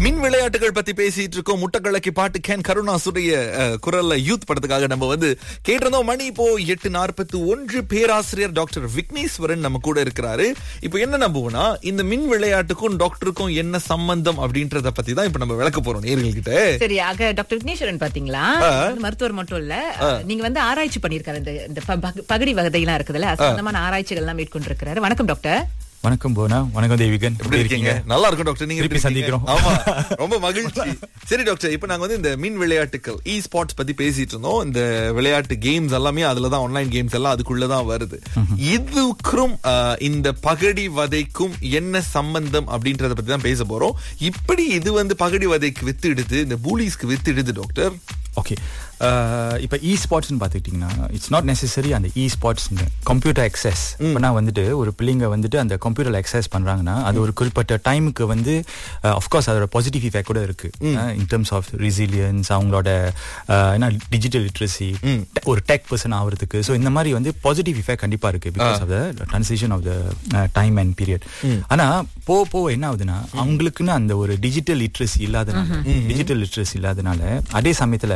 மின் விளையாட்டுகள் பத்தி பேசிட்டு இருக்கோம் முட்டக்கலக்கி பாட்டு கேன் கருணாசுடைய அஹ், குரல்ல யூத் படத்துக்காக நம்ம வந்து கேட்டிருந்தோம் மணி இப்போ எட்டு நாற்பத்தி ஒன்று பேராசிரியர் டாக்டர் விக்னேஸ்வரன் நம்ம கூட இருக்கிறாரு இப்போ என்ன நம்புவோம்னா இந்த மின் விளையாட்டுக்கும் டாக்டருக்கும் என்ன சம்பந்தம் அப்படின்றத பத்தி தான் இப்ப நம்ம விளக்க போறோம் நேர்கள்கிட்ட சரி ஆக டாக்டர் விக்னேஸ்வரன் பாத்தீங்களா வந்து மருத்துவர் மட்டும் இல்ல நீங்க வந்து ஆராய்ச்சி பண்ணிருக்காரு இந்த இந்த ப- பக- பகடி வகதையெல்லாம் இருக்குதுல்ல அது சம்பந்தமான ஆராய்ச்சிகள் எல்லாம் மேற்கொண்டிருக்கிறாரு வணக்கம் டாக்டர் வணக்கம் போனா வணக்கம் தேவிகன் எப்படி இருக்கீங்க நல்லா இருக்கும் டாக்டர் நீங்க எப்படி திருப்பி இருக்கீங்க? சந்திக்கிறோம். ஆமா ரொம்ப மகிழ்ச்சி சரி டாக்டர் இப்போ நாங்க வந்து இந்த மின் விளையாட்டுகள் இ ஸ்பார்ட்ஸ் பத்தி பேசிட்டு இருந்தோம் இந்த விளையாட்டு கேம்ஸ் எல்லாமே அதுல தான் ஆன்லைன் கேம்ஸ் எல்லாம் அதுக்குள்ள தான் வருது இதுக்கும் ஆஹ், இந்த பகடி வதைக்கும் என்ன சம்பந்தம் அப்படின்றத பத்தி தான் பேச போறோம் இப்படி இது வந்து பகடி வதைக்கு வித்துடுது இந்த பூலிஸ்க்கு வித்துடுது டாக்டர் ஓகே இப்போ இ ஸ்பாட்ஸ்னு பார்த்துக்கிட்டிங்கன்னா இட்ஸ் நாட் நெசசரி அந்த இ ஸ்பாட்ஸ் கம்ப்யூட்டர் அக்சஸ் இப்போனா வந்துட்டு ஒரு பிள்ளைங்க வந்துட்டு அந்த கம்ப்யூட்டர் அக்சஸ் பண்றாங்கன்னா அது ஒரு குறிப்பிட்ட டைமுக்கு வந்து அஃப்கோர்ஸ் அதோட பாசிட்டிவ் இஃபெக்ட் கூட இருக்கு இன் டர்ம்ஸ் ஆஃப் ரெசிலியன்ஸ் அவங்களோட அஹ், என்ன டிஜிட்டல் லிட்ரஸி ஒரு டெக் பர்சன் ஆகிறதுக்கு ஸோ இந்த மாதிரி வந்து பாசிட்டிவ் இஃபெக்ட் கண்டிப்பா இருக்கு because of the transition of the time and period ஆனா போ போ என்ன ஆகுதுன்னா அவங்களுக்குன்னு அந்த ஒரு டிஜிட்டல் லிட்ரஸி இல்லாதனால டிஜிட்டல் லிட்ரஸி இல்லாதனால அதே சமயத்துல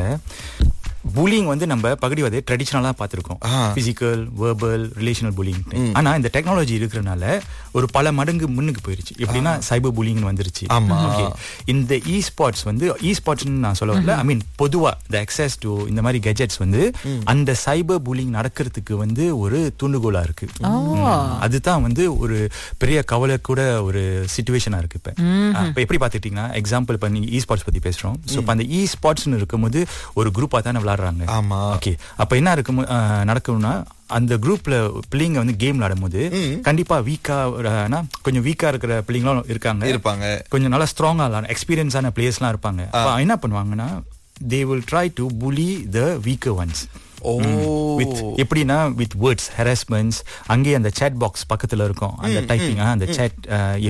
புலிங் வந்து நம்ம பகுதிவதை ட்ரெடிஷனலா பார்த்திருக்கோம் பிசிக்கல் வேர்பல் ரிலேஷனல் புலிங் ஆனா இந்த டெக்னாலஜி இருக்கிறனால ஒரு பல மடங்கு முன்னுக்கு போயிருச்சு எப்படின்னா சைபர் புலிங் வந்துருச்சு ஆமா. Okay. இந்த இ ஸ்பாட்ஸ் வந்து இ ஸ்பாட்ஸ் நான் சொல்ல வரல ஐ மீன் பொதுவா இந்த அக்சஸ் டு இந்த மாதிரி கெஜெட்ஸ் வந்து அந்த சைபர் புலிங் நடக்கிறதுக்கு வந்து ஒரு தூண்டுகோலா இருக்கு ம். அதுதான் வந்து ஒரு பெரிய கவலை கூட ஒரு சுச்சுவேஷனா இருக்கு இப்ப இப்ப எப்படி பாத்துக்கிட்டீங்கன்னா எக்ஸாம்பிள் இப்ப நீங்க இ ஸ்பாட்ஸ் பத்தி பேசுறோம் சோ இப்ப அந்த இ ஸ்பாட்ஸ்னு இருக்கும்போது ஒரு குரூப்பா தானே விளையாடுறாங்க ஆமா. ஓகே அப்ப என்ன இருக்கும் நடக்கும்னா அந்த குரூப்ல பிள்ளைங்க வந்து கேம் விளையாடும் போது கண்டிப்பா வீக்கா கொஞ்சம் வீக்கா இருக்கிற பிள்ளைங்களும் இருக்காங்க இருப்பாங்க. கொஞ்சம் நல்லா ஸ்ட்ராங்கா விளையாட எக்ஸ்பீரியன்ஸான பிளேயர்ஸ்லாம் இருப்பாங்க அப்ப என்ன பண்ணுவாங்கன்னா they will try to bully the weaker ones oh with எப்படின்னா வித் வேர்ட்ஸ் ஹெராஸ்மெண்ட்ஸ் அங்கேயே அந்த சேட் பாக்ஸ் பக்கத்துல இருக்கும் அந்த டைப்பிங் அந்த சேட்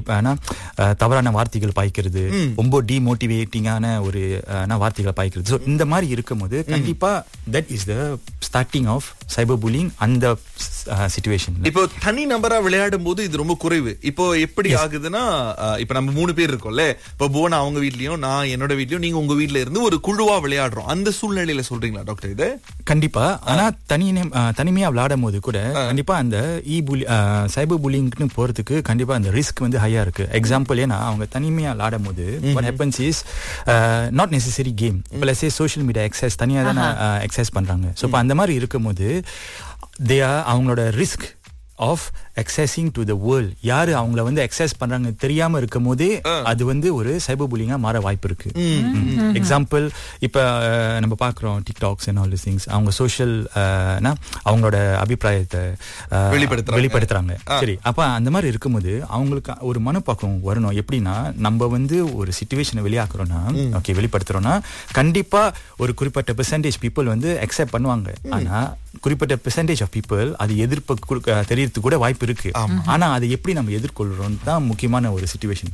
தவறான வார்த்தைகள் பாய்க்கிறது ரொம்ப டிமோட்டிவேட்டிங்கான ஒரு அஹ், என்ன, வார்த்தைகளை பாய்க்கிறது ஸோ இந்த மாதிரி இருக்கும்போது கண்டிப்பா that is the starting of cyber bullying அந்த சுச்சுவேஷன் இப்போ தனி நபரா விளையாடும் போது இது ரொம்ப குறைவு இப்போ எப்படி ஆகுதுன்னா அஹ், இப்ப நம்ம மூணு பேர் இருக்கோம்ல இப்போ புவனா அவங்க வீட்லயும் நான் என்னோட வீட்லயும் நீங்க உங்க வீட்ல இருந்து ஒரு குழுவா விளையாடுறோம் அந்த சூழ்நிலையில சொல்றீங்களா டாக்டர் இது கண்டிப்பா ஆனா தனி தனிமையா விளையாடும் போது கூட கண்டிப்பா அந்த இ புலி சைபர் புலிங்னு போறதுக்கு கண்டிப்பா அந்த ரிஸ்க் வந்து ஹையா இருக்கு எக்ஸாம்பிள் ஏன்னா அவங்க தனிமையா விளையாடும் போது what happens is not necessary game இப்போ லெசே சோஷியல் மீடியா எக்ஸஸ் தனியா தானே எக்ஸஸ் பண்றாங்க ஸோ இப்போ அந்த மாதிரி இருக்கும்போது தே ஆர் அவங்களோட risk of accessing to the world யாரு அவங்கள வந்து அக்சஸ் பண்றாங்க தெரியாம இருக்கும் போதே அது வந்து ஒரு சைபர் புலிங்கா மாற வாய்ப்பு இருக்கு எக்ஸாம்பிள் இப்ப அஹ், நம்ம பாக்குறோம் டிக்டாக்ஸ் அண்ட் ஆல் திங்ஸ் அவங்க சோஷியல் அவங்களோட அபிப்பிராயத்தை அஹ், வெளிப்படுத்துறாங்க. வெளிப்படுத்துறாங்க சரி அப்ப அந்த மாதிரி இருக்கும்போது அவங்களுக்கு ஒரு மனப்பாக்கம் வரணும் எப்படின்னா நம்ம வந்து ஒரு சுச்சுவேஷனை வெளியாக்குறோம்னா ஓகே வெளிப்படுத்துறோம்னா கண்டிப்பா ஒரு குறிப்பிட்ட பெர்சன்டேஜ் பீப்புள் வந்து அக்செப்ட் பண்ணுவாங்க ஆனா குறிப்பிட்ட பெர்சன்டேஜ் ஆஃப் பீப்புள் அது எதிர்ப்பு குடுக்க- தெரியறதுக்கு கூட வாய்ப்பு இருக்கு ஆனா அதை எப்படி நம்ம எதிர்கொள்றோம் தான் முக்கியமான ஒரு சுச்சுவேஷன்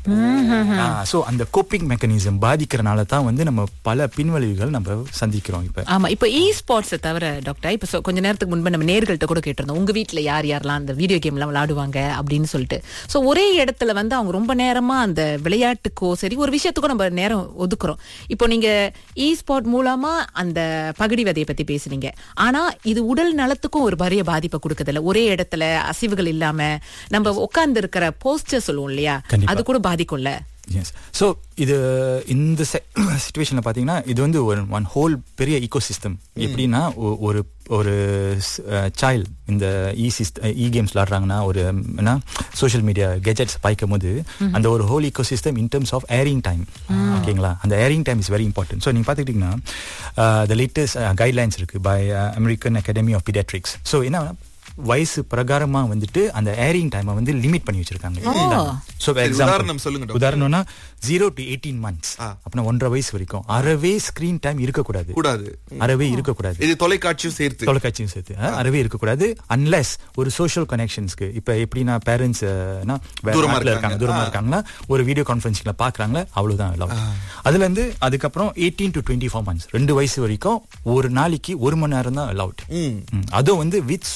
சோ அந்த கோப்பிங் மெக்கானிசம் பாதிக்கிறனால தான் வந்து நம்ம பல பின்விளைவுகள் நம்ம சந்திக்கிறோம் இப்ப ஆமா இப்ப இ ஸ்பாட்ஸ் தவிர டாக்டர் இப்ப சொ- கொஞ்ச நேரத்துக்கு முன்பு நம்ம நேர்கள்ட்ட கூட கேட்டிருந்தோம் உங்க வீட்ல யார் யாரெல்லாம் அந்த வீடியோ கேம் எல்லாம் விளையாடுவாங்க அப்படின்னு சொல்லிட்டு சோ ஒரே இடத்துல வந்து அவங்க ரொம்ப நேரமா அந்த விளையாட்டுக்கோ சரி ஒரு விஷயத்துக்கோ நம்ம நேரம் ஒதுக்குறோம் இப்போ நீங்க இ ஸ்பாட் மூலமா அந்த பகடி விதையை பத்தி பேசுனீங்க ஆனா இது உடல் நலத்துக்கும் ஒரு பெரிய பாதிப்பை கொடுக்கறதில்ல ஒரே இடத்துல அசைவுகள் இல்லாம நம்ம உட்கார்ந்து இருக்கிற போஸ்டர் சொல்லுவோம் இல்லையா கண்டிப்பா. அது கூட பாதிக்கும்ல எஸ் ஸோ இது இந்த சுச்சுவேஷனில் பார்த்தீங்கன்னா இது வந்து ஒரு ஒன் ஹோல் பெரிய ஈகோ சிஸ்டம் எப்படின்னா ஒ- ஒரு ஒரு சைல்டு இந்த இ சிஸ்ட் இ கேம்ஸ் விளாடுறாங்கன்னா ஒரு என்ன சோஷியல் மீடியா கெஜெட்ஸ் பாய்க்கும் போது அந்த ஒரு whole ecosystem in terms of airing time ஓகேங்களா அந்த airing time is very important so நீங்கள் பார்த்துக்கிட்டிங்கன்னா த லேட்டஸ்ட் கைட்லைன்ஸ் இருக்கு by American Academy of Pediatrics so என்ன வயசு பிரகாரமா வந்துட்டு அந்த ஏரிங் டைமை வந்து லிமிட் பண்ணி வச்சிருக்காங்க ஸோ சரி, உதாரணம் சொல்லுங்க டாக்டர். உதாரணம்னா ஜீரோ டு எயிட்டீன் மந்த்ஸ் அப்படின்னா ஒன்றரை வயசு வரைக்கும் அறவே ஸ்கிரீன் டைம் இருக்கக்கூடாது கூடாது அறவே இருக்கக்கூடாது இது தொலைக்காட்சியும் சேர்த்து தொலைக்காட்சியும் சேர்த்து அஹ், அறவே இருக்கக்கூடாது அன்லெஸ் ஒரு சோஷியல் கனெக்ஷன்ஸ்க்கு இப்ப எப்படின்னா பேரண்ட்ஸ் தூரமா இருக்காங்க இருக்காங்க. தூரமா ஆ. இருக்காங்களா ஒரு வீடியோ கான்ஃபரன்சிங்ல பாக்குறாங்களா அவ்வளவுதான் allowed. அதுல இருந்து அதுக்கப்புறம் eighteen to twenty four months ரெண்டு வயசு வரைக்கும் ஒரு நாளைக்கு ஒரு மணி நேரம் தான் அலவுட் ம். அதுவும் வந்து வித் சூப்பர்விஷன்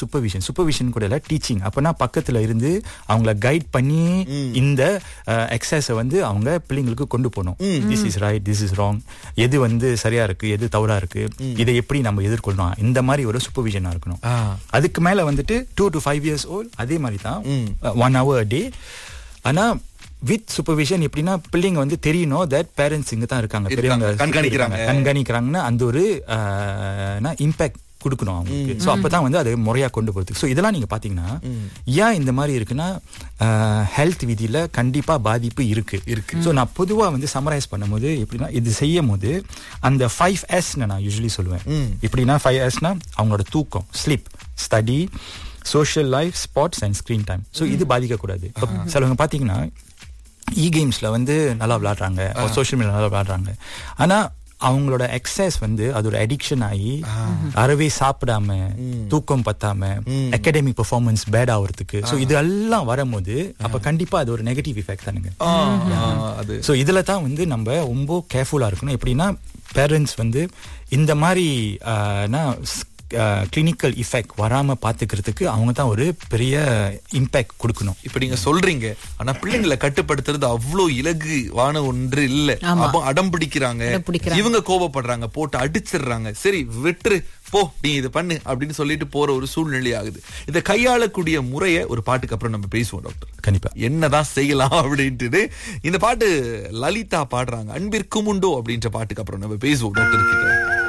சூப்பர்விஷன் கூட இல்ல டீச்சிங் அப்பனா பக்கத்துல இருந்து அவங்கள கைட் பண்ணி இந்த எக்ஸசைஸை வந்து அவங்க பிள்ளைங்களுக்கு கொண்டு போகணும் this is right this is wrong எது வந்து சரியா இருக்கு எது தவறா இருக்கு இதை எப்படி நம்ம எதிர்கொள்ளணும் இந்த மாதிரி ஒரு சூப்பர்விஷனா இருக்கணும் ஆ. அதுக்கு மேல வந்துட்டு two to five years old அதே மாதிரி தான் ஒன் ஹவர் டே ஆனா வித் சூப்பர்விஷன் எப்படின்னா பிள்ளைங்க வந்து தெரியணும் தட் பேரண்ட்ஸ் இங்க தான் இருக்காங்க பெரியவங்க கண்காணிக்கிறாங்க. கண்காணிக்கிறாங்கன்னா அந்த ஒரு இம்பாக்ட் கொடுக்கணும் அவங்களுக்கு ஸோ அப்பதான் வந்து அது முறையா கொண்டு போறதுக்கு ஸோ இதெல்லாம் நீங்க பாத்தீங்கன்னா ஏன் இந்த மாதிரி இருக்குன்னா ஹெல்த் விதியில கண்டிப்பா பாதிப்பு இருக்கு இருக்கு ஸோ நான் பொதுவா வந்து சமரைஸ் பண்ணும்போது எப்படின்னா இது செய்யும் போது அந்த ஃபைவ் எஸ் நான் யூஸ்வலி சொல்லுவேன் எப்படின்னா ஃபைவ் எஸ்னா அவங்களோட தூக்கம் sleep study social life sports and screen time so இது பாதிக்கக்கூடாது இப்போ சிலவங்க பார்த்தீங்கன்னா இ கேம்ஸ்ல வந்து நல்லா விளையாடுறாங்க சோஷியல் மீடியா நல்லா விளையாடுறாங்க ஆனா அவங்களோட எக்ஸசைஸ் வந்து அது ஒரு அடிக்ஷன் ஆகி அறவே சாப்பிடாம தூக்கம் பத்தாம அகாடமிக் பெர்ஃபார்மன்ஸ் பேட் ஆகுறதுக்கு ஸோ இது எல்லாம் வரும்போது அப்ப கண்டிப்பா அது ஒரு நெகட்டிவ் எஃபெக்ட் தானுங்க ஆ, ஆ, அது ஸோ இதுல தான் வந்து நம்ம ரொம்ப கேர்ஃபுல்லா இருக்கணும் எப்படின்னா பேரண்ட்ஸ் வந்து இந்த மாதிரி கிளினிக்கல் இஃபெக்ட் வராம பாத்துக்கிறதுக்கு அவங்க தான் ஒரு பெரிய இம்பேக்ட் கொடுக்கணும் இப்ப நீங்க சொல்றீங்க ஆனா பிள்ளைங்களை கட்டுப்படுத்துறது அவ்வளவு இலகுவான ஒன்று இல்ல ஆமா. அப்போ அடம் பிடிக்கிறாங்க அடம் பிடிக்கிறாங்க. இவங்க கோபப்படுறாங்க போட்டு அடிச்சிடுறாங்க சரி விட்டுரு போ நீ இது பண்ணு அப்படின்னு சொல்லிட்டு போற ஒரு சூழ்நிலை ஆகுது இதை கையாளக்கூடிய முறைய ஒரு பாட்டுக்கு அப்புறம் நம்ம பேசுவோம் டாக்டர் கண்டிப்பா என்னதான் செய்யலாம் அப்படின்ட்டு இந்த பாட்டு லலிதா பாடுறாங்க அன்பிற்கும் உண்டோ அப்படின்ற பாட்டுக்கு அப்புறம் நம்ம பேசுவோம் டாக்டர் கிட்ட